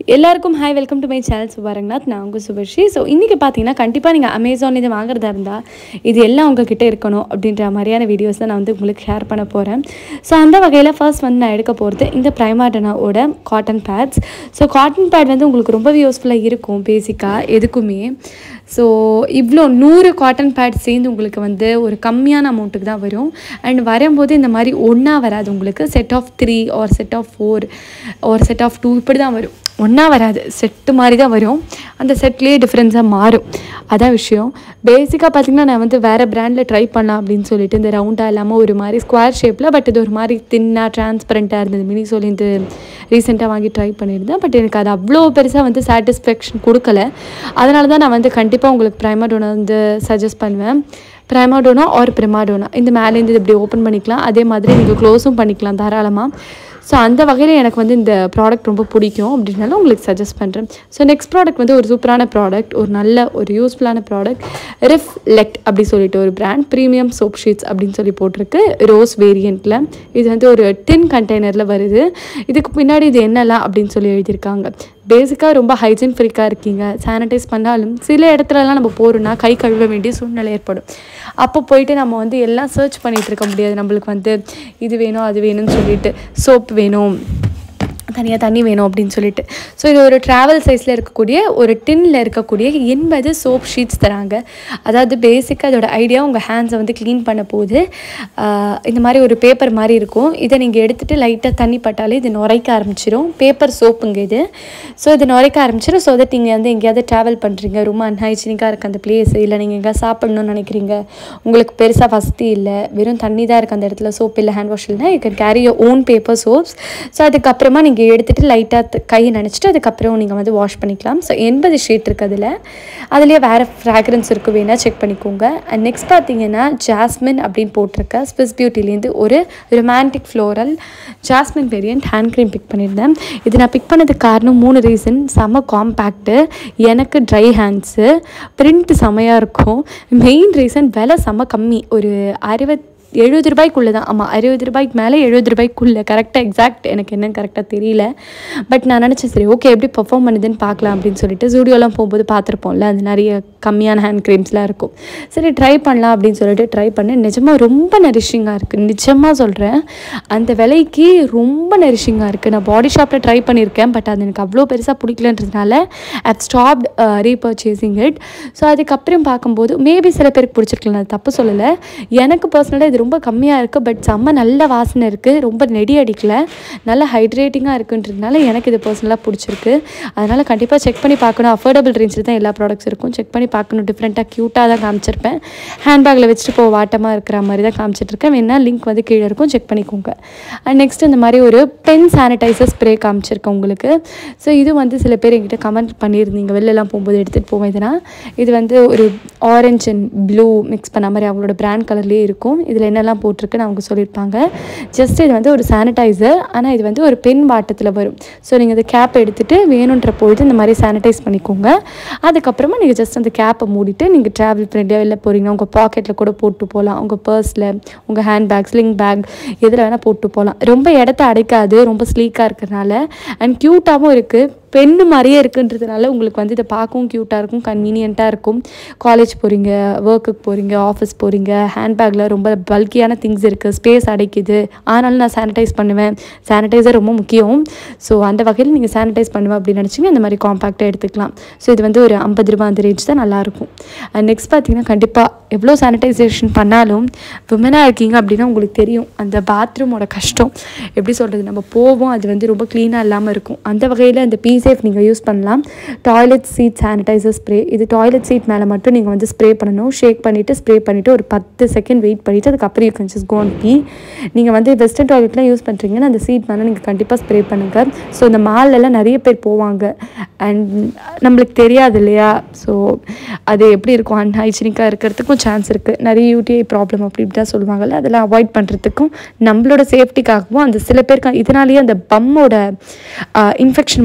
எல்லாருக்கும் hi welcome to my channel Subharanganath நான் உங்கள் சுபஸ்ரீ ஸோ இன்றைக்கி பார்த்தீங்கன்னா கண்டிப்பாக நீங்கள் அமேசான் இது வாங்குறதா இருந்தால் இது எல்லாம் உங்ககிட்ட இருக்கணும் அப்படின்ற மாதிரியான வீடியோஸ் தான் நான் வந்து உங்களுக்கு ஷேர் பண்ண போகிறேன் ஸோ அந்த வகையில் ஃபர்ஸ்ட் வந்து நான் எடுக்க போகிறது இந்த ப்ரைமாடனாவோட cotton pads so cotton pad வந்து உங்களுக்கு ரொம்பவே யூஸ்ஃபுல்லாக இருக்கும் பேசிக்காக எதுக்குமே ஸோ இவ்வளோ நூறு காட்டன் பேட் சேர்ந்து உங்களுக்கு வந்து ஒரு கம்மியான அமௌண்ட்டுக்கு தான் வரும் அண்ட் வரும்போது இந்த மாதிரி ஒன்றா வராது உங்களுக்கு set of three or set of four or set of two இப்படி தான் வரும் ஒன்றா வராது செட்டு மாதிரி தான் வரும் அந்த செட்லேயே டிஃப்ரென்ஸாக மாறும் அதான் விஷயம் பேசிக்காக பார்த்திங்கன்னா நான் வந்து வேறு ப்ராண்டில் ட்ரை பண்ணலாம் அப்படின்னு சொல்லிட்டு இந்த ரவுண்டாக இல்லாமல் ஒரு மாதிரி ஸ்கொயர் ஷேப்பில் பட் இது ஒரு மாதிரி தின்னாக டிரான்ஸ்பரண்ட்டாக இருந்தது மினி சொல்லிட்டு ரீசெண்டாக வாங்கி ட்ரை பண்ணியிருந்தேன் பட் எனக்கு அது அவ்வளோ பெருசாக வந்து சாட்டிஸ்ஃபேக்ஷன் கொடுக்கல அதனால தான் நான் வந்து கண்டிப்பாக உங்களுக்கு ப்ரைமடோனை வந்து சஜஸ்ட் பண்ணுவேன் ப்ரைமாடோனா ஆர் ப்ரிமாடோனா இந்த மேலேருந்து இது இப்படி ஓப்பன் பண்ணிக்கலாம் அதே மாதிரி நீங்கள் க்ளோஸும் பண்ணிக்கலாம் தாராளமாக ஸோ அந்த வகையில் எனக்கு வந்து இந்த ப்ராடக்ட் ரொம்ப பிடிக்கும் அப்படின்னால உங்களுக்கு சஜஸ்ட் பண்ணுறேன் ஸோ நெக்ஸ்ட் ப்ராடக்ட் வந்து ஒரு சூப்பரான ப்ராடக்ட் ஒரு நல்ல ஒரு யூஸ்ஃபுல்லான ப்ராடக்ட் ரிஃப்லெக்ட் அப்படி சொல்லிட்டு ஒரு பிராண்ட் ப்ரீமியம் சோப் ஷீட்ஸ் அப்படின்னு சொல்லி போட்டிருக்கு ரோஸ் வேரியண்ட்டில் இது வந்து ஒரு டின் கண்டெய்னரில் வருது இதுக்கு பின்னாடி இது என்னலாம் அப்படின்னு சொல்லி எழுதியிருக்காங்க பேசிக்காக ரொம்ப ஹைஜீன் ஃப்ரீக்காக இருக்கீங்க சானிடைஸ் பண்ணாலும் சில இடத்துலலாம் நம்ம போகிறோம்னா கை கழுவ வேண்டிய சூழ்நிலை ஏற்படும் அப்போ போயிட்டு நம்ம வந்து எல்லாம் சர்ச் பண்ணிகிட்டு இருக்க முடியாது நம்மளுக்கு வந்து இது வேணும் அது வேணும்னு சொல்லிட்டு சோப் வேணும் தனியாக தண்ணி வேணும் அப்படின்னு சொல்லிட்டு ஸோ இது ஒரு ட்ராவல் சைஸில் இருக்கக்கூடிய ஒரு டின்னில் இருக்கக்கூடிய எண்பது சோப் ஷீட்ஸ் தராங்க அதாவது பேசிக்காக அதோட ஐடியா உங்கள் ஹேண்ட்ஸை வந்து க்ளீன் பண்ண போது ஆஹ் இந்த மாதிரி ஒரு பேப்பர் மாதிரி இருக்கும் இதை நீங்கள் எடுத்துகிட்டு லைட்டாக தண்ணி பட்டாலே இது நுரைக்க ஆரம்பிச்சிடும் பேப்பர் சோப்புங்க இது ஸோ இது நுரைக்க ஆரம்பிச்சிடும் ஸோ தட் நீங்கள் வந்து எங்கேயாவது ட்ராவல் பண்ணுறீங்க ரொம்ப அன்ஹைஜீனிக்காக இருக்குது அந்த பிளேஸ் இல்லை நீங்கள் எங்கேயா சாப்பிடணும்னு நினைக்கிறீங்க உங்களுக்கு பெருசாக வசதி இல்லை வெறும் தண்ணி தான் இருக்குது அந்த இடத்துல சோப் இல்லை ஹேண்ட் வாஷ் இல்லைனா you can carry your own paper soaps so அதுக்கப்புறமா நீங்கள் எடுத்துகிட்டு லைட்டாக கையை நினச்சிட்டு அதுக்கப்புறம் நீங்கள் வந்து வாஷ் பண்ணிக்கலாம் ஸோ எண்பது ஷீட் இருக்குது அதில் அதுலேயே வேறு ஃப்ராக்ரன்ஸ் இருக்குது வேணால் செக் பண்ணிக்கோங்க அண்ட் நெக்ஸ்ட் பார்த்தீங்கன்னா ஜாஸ்மின் அப்படின்னு போட்டிருக்க ஸ்விஸ் பியூட்டிலேருந்து ஒரு romantic floral jasmine variant hand cream pick பண்ணியிருந்தேன் இது நான் பிக் பண்ணதுக்கு காரணம் மூணு ரீசன் செம்ம காம்பேக்ட்டு எனக்கு ட்ரை ஹேண்ட்ஸு பிரிண்ட் செமையாக இருக்கும் மெயின் ரீசன் விலை செம்ம கம்மி ஒரு அறுபத் எழுபது ரூபாய்க்குள்ளே தான் ஆமாம் அறுபது ரூபாய்க்கு மேலே எழுபது ரூபாய்க்குள்ளே கரெக்டாக எக்ஸாக்ட் எனக்கு என்னன்னு கரெக்டாக தெரியல பட் நான் நினச்சேன் சரி ஓகே எப்படி பர்ஃபார்ம் பண்ணுதுன்னு பார்க்கலாம் அப்படின்னு சொல்லிட்டு ஜூடியோலாம் போகும்போது பார்த்துருப்போம்ல அது நிறைய கம்மியான ஹேண்ட் க்ரீம்ஸ்லாம் இருக்கும் சரி ட்ரை பண்ணலாம் அப்படின்னு சொல்லிட்டு ட்ரை பண்ணேன் நிஜமாக ரொம்ப நரிஷிங்காக இருக்குது நிஜமாக சொல்கிறேன் அந்த விலைக்கு ரொம்ப நரிஷிங்காக இருக்குது நான் பாடி ஷாப்பில் ட்ரை பண்ணியிருக்கேன் பட் அது எனக்கு அவ்வளோ பெருசாக பிடிக்கலன்றதுனால I've stopped repurchasing it so அதுக்கப்புறம் பார்க்கும்போது மேபி சில பேருக்கு பிடிச்சிருக்கலாம் நான் தப்பு சொல்லலை எனக்கு பர்சனலாக இது ரொம்ப கம்மியாக இருக்குது பட் செம்ம நல்ல வாசனை இருக்குது ரொம்ப நெடி அடிக்கல நல்ல ஹைட்ரேட்டிங்காக இருக்குன்றதுனால எனக்கு இது பர்சனலாக பிடிச்சிருக்கு அதனால் கண்டிப்பாக செக் பண்ணி பார்க்கணும் அஃபோர்டபுள் ரேஞ்சில் தான் எல்லா ப்ராடக்ட்ஸ் இருக்கும் செக் பண்ணி பார்க்கணும் டிஃப்ரெண்ட்டாக க்யூட்டாக தான் காமிச்சிருப்பேன் ஹேண்ட்பேக்கில் வச்சுட்டு போ வாட்டமாக இருக்கிற மாதிரி தான் காமிச்சிட்ருக்கேன் வேணா லிங்க் வந்து கீழே இருக்கும் செக் பண்ணிக்கோங்க அண்ட் நெக்ஸ்ட் இந்த மாதிரி ஒரு பென் சானிடைசர் ஸ்ப்ரே காமிச்சிருக்கேன் உங்களுக்கு ஸோ இது வந்து சில பேர் எங்கிட்ட கமெண்ட் பண்ணியிருந்தீங்க வெளிலலாம் போகும்போது எடுத்துகிட்டு போவேன் இதனால் இது வந்து ஒரு ஆரஞ்ச் அண்ட் ப்ளூ மிக்ஸ் பண்ண மாதிரி அவங்களோட பிராண்ட் கலர்லேயே இருக்கும் இதில் என்னெல்லாம் போட்டிருக்குன்னு அவங்க சொல்லியிருப்பாங்க ஜஸ்ட் இது வந்து ஒரு சானிடைசர் ஆனால் இது வந்து ஒரு பென் வாட்டத்தில் வரும் ஸோ நீங்கள் இந்த கேப் எடுத்துகிட்டு வேணுன்ற பொழுது இந்த மாதிரி சானிடைஸ் பண்ணிக்கோங்க அதுக்கப்புறமா நீங்கள் ஜஸ்ட் அந்த கேப்பை மூடிட்டு நீங்கள் ட்ராவல் பண்ணிட்டு வெளில போகிறீங்க உங்கள் பாக்கெட்டில் கூட போட்டு போகலாம் உங்கள் பர்ஸில் உங்கள் ஹேண்ட் பேக் ஸ்லிங் பேக் எதில் வேணால் போட்டு போகலாம் ரொம்ப இடத்த அடைக்காது ரொம்ப ஸ்லீக்காக இருக்கிறனால அண்ட் க்யூட்டாகவும் இருக்குது பெண்ணு மாதிரியே இருக்குன்றதுனால உங்களுக்கு வந்து இதை பார்க்கவும் க்யூட்டாக இருக்கும் கன்வீனியண்ட்டாக இருக்கும் காலேஜ் போகிறீங்க ஒர்க்குக்கு போகிறீங்க ஆஃபீஸ் போகிறீங்க ஹேண்ட்பேக்கில் ரொம்ப பல்கியான திங்ஸ் இருக்குது ஸ்பேஸ் அடைக்குது ஆனாலும் நான் சானிடைஸ் பண்ணுவேன் சானிடைசர் ரொம்ப முக்கியம் ஸோ அந்த வகையில் நீங்கள் சானிடைஸ் பண்ணுவேன் அப்படின்னு நினச்சிங்க இந்த மாதிரி காம்பேக்டாக எடுத்துக்கலாம் ஸோ இது வந்து ஒரு ஐம்பது ரூபா அந்த ரேஞ்ச் தான் நல்லாயிருக்கும் அண்ட் நெக்ஸ்ட் பார்த்தீங்கன்னா கண்டிப்பாக எவ்வளோ சானிடைசேஷன் பண்ணாலும் விமனாக இருக்கீங்க அப்படின்னா உங்களுக்கு தெரியும் அந்த பாத்ரூமோட கஷ்டம் எப்படி சொல்கிறது நம்ம போவோம் அது வந்து ரொம்ப க்ளீனாக இல்லாமல் இருக்கும் அந்த வகையில் அந்த பீ சேஃப் நீங்கள் யூஸ் பண்ணலாம் டாய்லெட் சீட் சானிடைசர் ஸ்ப்ரே இது டாய்லெட் சீட் மேலே மட்டும் நீங்கள் வந்து ஸ்ப்ரே பண்ணணும் ஷேக் பண்ணிவிட்டு ஸ்ப்ரே பண்ணிவிட்டு ஒரு பத்து செகண்ட் வெயிட் பண்ணிவிட்டு அதுக்கப்புறம் you can just go pee நீங்கள் வந்து வெஸ்டர்ன் டாய்லெட்லாம் யூஸ் பண்ணுறீங்கன்னா அந்த சீட் மேலே நீங்கள் கண்டிப்பாக ஸ்ப்ரே பண்ணுங்கள் ஸோ இந்த மால்லலாம் நிறைய பேர் போவாங்க அண்ட் நம்மளுக்கு தெரியாது இல்லையா ஸோ அது எப்படி இருக்கும் அன்ஹைஜீனிக்காக இருக்கிறதுக்கும் சான்ஸ் இருக்குது நிறைய யூடிஐ ப்ராப்ளம் அப்படி இப்படி தான் சொல்லுவாங்கல்ல அதெல்லாம் அவாய்ட் பண்ணுறதுக்கும் நம்மளோட சேஃப்டிக்காகவும் அந்த சில பேருக்கு இதனாலேயே அந்த பம்மோட இன்ஃபெக்ஷன் மாதிரிலாம் வரும்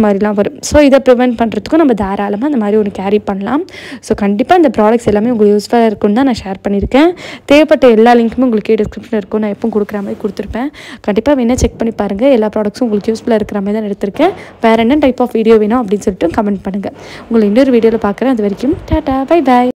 வரும் ஸோ இதை ப்ரிவெண்ட் பண்ணுறதுக்கும் நம்ம தாராளமாக அந்த மாதிரி ஒன்று கேரி பண்ணலாம் ஸோ கண்டிப்பாக இந்த ப்ராடக்ட்ஸ் எல்லாமே உங்களுக்கு யூஸ்ஃபுல்லாக இருக்கும்னு தான் நான் ஷேர் பண்ணியிருக்கேன் தேவைப்பட்ட எல்லா லிங்க்குமே உங்களுக்கு டிஸ்கிரிப்ஷனில் இருக்கும் நான் எப்பவும் கொடுக்குற மாதிரி கொடுத்துருப்பேன் கண்டிப்பாக வேணால் செக் பண்ணி பாருங்கள் எல்லா ப்ராடக்ட்ஸும் உங்களுக்கு யூஸ்ஃபுல்லாக இருக்கிற மாதிரி தான் எடுத்திருக்கேன் வேறு என்ன டைப் ஆஃப் வீடியோ வேணும் அப்படின்னு சொல்லிட்டு கமெண்ட் பண்ணுங்கள் உங்களை இன்னொரு வீடியோவில் பார்க்குறேன் அது வரைக்கும் டாட்டா பை பை